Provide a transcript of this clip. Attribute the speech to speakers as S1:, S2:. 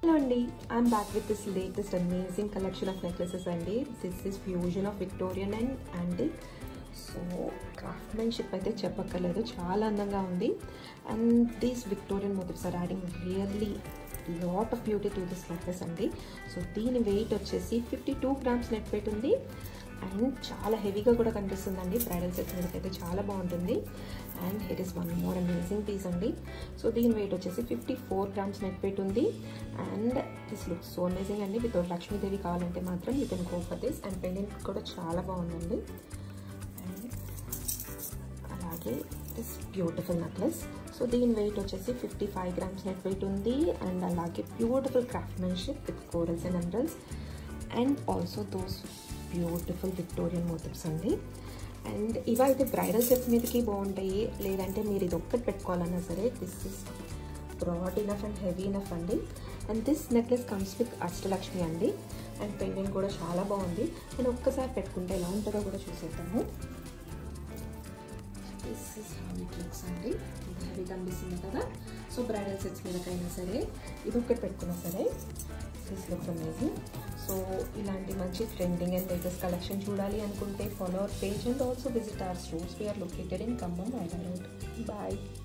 S1: hello అండి I'm back with this latest amazing collection of necklaces అండి this is fusion of Victorian and antique so craftsmanship అయితే చెప్పక్కర్లేదు చాలా అందంగా ఉంది and these Victorian motifs are adding really lot of beauty to this necklace అండి so దీని weight వచ్చేసి fifty two grams net weight ఉంది అండ్ చాలా హెవీగా కూడా కనిపిస్తుందండి బ్రైడల్ సెట్స్ మీదకి అయితే చాలా బాగుంటుంది and it is one more amazing piece అండి సో దీని వెయిట్ వచ్చేసి fifty four grams net weight ఉంది and this look so amazing అండి వితౌట్ లక్ష్మీదేవి కావాలంటే మాత్రం you can go for this and pendant కూడా చాలా బాగుందండి అండ్ అలాగే దిస్ బ్యూటిఫుల్ నెక్లెస్ సో దీని వెయిట్ వచ్చేసి fifty five grams net weight ఉంది అండ్ అలాగే beautiful craftsmanship with corals and emeralds and also those beautiful Victorian motifs అండి and ఇవైతే బ్రైడల్ సెట్స్ మీదకి బాగుంటాయి లేదంటే మీరు ఇది ఒక్కటి పెట్టుకోవాలన్నా సరే this is broad enough and heavy enough అండి and this necklace comes with Ashtalakshmi అండి అండ్ పెండెంట్ కూడా చాలా బాగుంది నేను ఒక్కసారి పెట్టుకుంటే ఎలా ఉంటుందో కూడా చూసేద్దాము this is how it looks అండి ఇంత హెవీ కనిపిస్తుంది కదా సో బ్రైడల్ సెట్స్ మీదకైనా సరే ఇది ఒక్కటి పెట్టుకున్నా సరే దిస్ లుక్స్ అమేజింగ్ సో ఇలాంటి మంచి ట్రెండింగ్ అండ్ లేటెస్ట్ కలెక్షన్ చూడాలి అనుకుంటే follow our page and also visit our stores we're located in Khammam Vizag road bye